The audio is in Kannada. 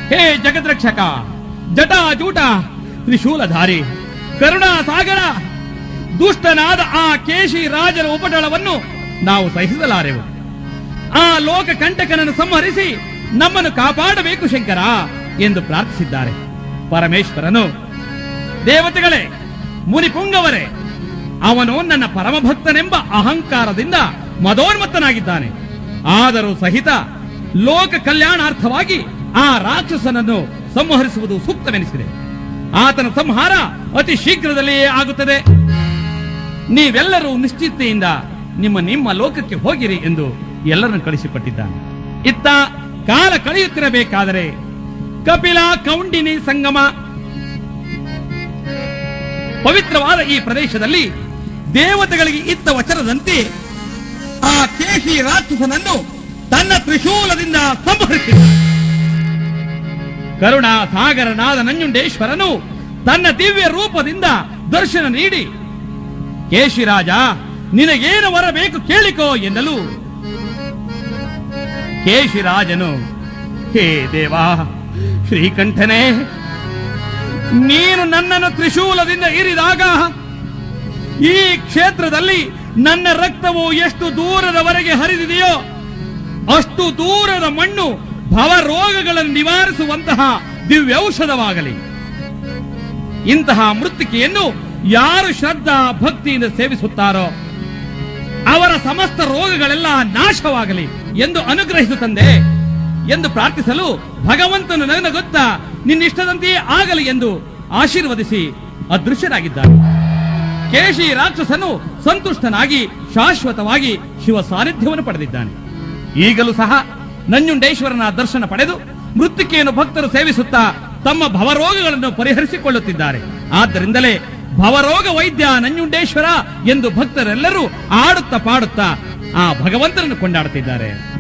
ಹೇ ಜಗದ್ರಕ್ಷಕ ಜಟಾಜೂಟ ತ್ರಿಶೂಲಧಾರಿ ಕರುಣಾ ಸಾಗರ ದುಷ್ಟನಾದ ಆ ಕೇಶಿ ರಾಜರ ಉಪಟಳವನ್ನು ನಾವು ಸಹಿಸಲಾರೆವು ಆ ಲೋಕ ಕಂಟಕನನ್ನು ಸಂಹರಿಸಿ ನಮ್ಮನ್ನು ಕಾಪಾಡಬೇಕು ಶಂಕರ ಎಂದು ಪ್ರಾರ್ಥಿಸಿದ್ದಾರೆ ಪರಮೇಶ್ವರನು ದೇವತೆಗಳೇ ಮುನಿಪುಂಗವರೇ ಅವನು ನನ್ನ ಪರಮಭಕ್ತನೆಂಬ ಅಹಂಕಾರದಿಂದ ಮದೋನ್ಮತ್ತನಾಗಿದ್ದಾನೆ ಆದರೂ ಸಹಿತ ಲೋಕ ಕಲ್ಯಾಣಾರ್ಥವಾಗಿ ಆ ರಾಕ್ಷಸನನ್ನು ಸಂಹರಿಸುವುದು ಸೂಕ್ತವೆನಿಸಿದೆ ಆತನ ಸಂಹಾರ ಅತಿ ಶೀಘ್ರದಲ್ಲಿಯೇ ಆಗುತ್ತದೆ ನೀವೆಲ್ಲರೂ ನಿಶ್ಚಿತೆಯಿಂದ ನಿಮ್ಮ ನಿಮ್ಮ ಲೋಕಕ್ಕೆ ಹೋಗಿರಿ ಎಂದು ಎಲ್ಲರನ್ನು ಕಳಿಸಿಕೊಟ್ಟಿದ್ದಾನೆ ಇತ್ತ ಕಾಲ ಕಳೆಯುತ್ತಿರಬೇಕಾದರೆ ಕಪಿಲ ಕೌಂಡಿನಿ ಸಂಗಮ ಪವಿತ್ರವಾದ ಈ ಪ್ರದೇಶದಲ್ಲಿ ದೇವತೆಗಳಿಗೆ ಇತ್ತ ವಚನದಂತೆ ಆ ಕೇಶಿ ರಾಕ್ಷಸನನ್ನು ತನ್ನ ತ್ರಿಶೂಲದಿಂದ ಸಂಹರಿಸಿದ ಕರುಣಾ ಸಾಗರನಾದ ನಂಜುಂಡೇಶ್ವರನು ತನ್ನ ದಿವ್ಯ ರೂಪದಿಂದ ದರ್ಶನ ನೀಡಿ ಕೇಶಿರಾಜ ನಿನಗೇನು ವರ ಬೇಕು ಕೇಳಿಕೋ ಎನ್ನಲು ಕೇಶಿರಾಜನು ಹೇ ದೇವಾ ಶ್ರೀಕಂಠನೇ ನೀನು ನನ್ನನ್ನು ತ್ರಿಶೂಲದಿಂದ ಇರಿದಾಗ ಈ ಕ್ಷೇತ್ರದಲ್ಲಿ ನನ್ನ ರಕ್ತವು ಎಷ್ಟು ದೂರದವರೆಗೆ ಹರಿದಿದೆಯೋ ಅಷ್ಟು ದೂರದ ಮಣ್ಣು ಭವರೋಗಗಳನ್ನು ನಿವಾರಿಸುವಂತಹ ದಿವ್ಯೌಷಧವಾಗಲಿ ಇಂತಹ ಮೃತ್ತಿಕೆಯನ್ನು ಯಾರು ಶ್ರದ್ಧಾ ಭಕ್ತಿಯಿಂದ ಸೇವಿಸುತ್ತಾರೋ ಅವರ ಸಮಸ್ತ ರೋಗಗಳೆಲ್ಲ ನಾಶವಾಗಲಿ ಎಂದು ಅನುಗ್ರಹಿಸು ತಂದೆ ಎಂದು ಪ್ರಾರ್ಥಿಸಲು ಭಗವಂತನು ನನ್ನ ಗೊತ್ತಾ ನಿನ್ನಿಷ್ಟದಂತೆಯೇ ಆಗಲಿ ಎಂದು ಆಶೀರ್ವದಿಸಿ ಅದೃಶ್ಯನಾಗಿದ್ದಾನೆ ಕೇಶಿ ರಾಕ್ಷಸನು ಸಂತುಷ್ಟನಾಗಿ ಶಾಶ್ವತವಾಗಿ ಶಿವ ಸಾನ್ನಿಧ್ಯವನ್ನು ಪಡೆದಿದ್ದಾನೆ ಈಗಲೂ ಸಹ ನಂಜುಂಡೇಶ್ವರನ ದರ್ಶನ ಪಡೆದು ಮೃತ್ತಿಕೆಯನ್ನು ಭಕ್ತರು ಸೇವಿಸುತ್ತಾ ತಮ್ಮ ಭವರೋಗಗಳನ್ನು ಪರಿಹರಿಸಿಕೊಳ್ಳುತ್ತಿದ್ದಾರೆ ಆದ್ದರಿಂದಲೇ ಭವರೋಗ ವೈದ್ಯ ನಂಜುಂಡೇಶ್ವರ ಎಂದು ಭಕ್ತರೆಲ್ಲರೂ ಆಡುತ್ತಾ ಪಾಡುತ್ತಾ ಆ ಭಗವಂತನನ್ನು ಕೊಂಡಾಡುತ್ತಿದ್ದಾರೆ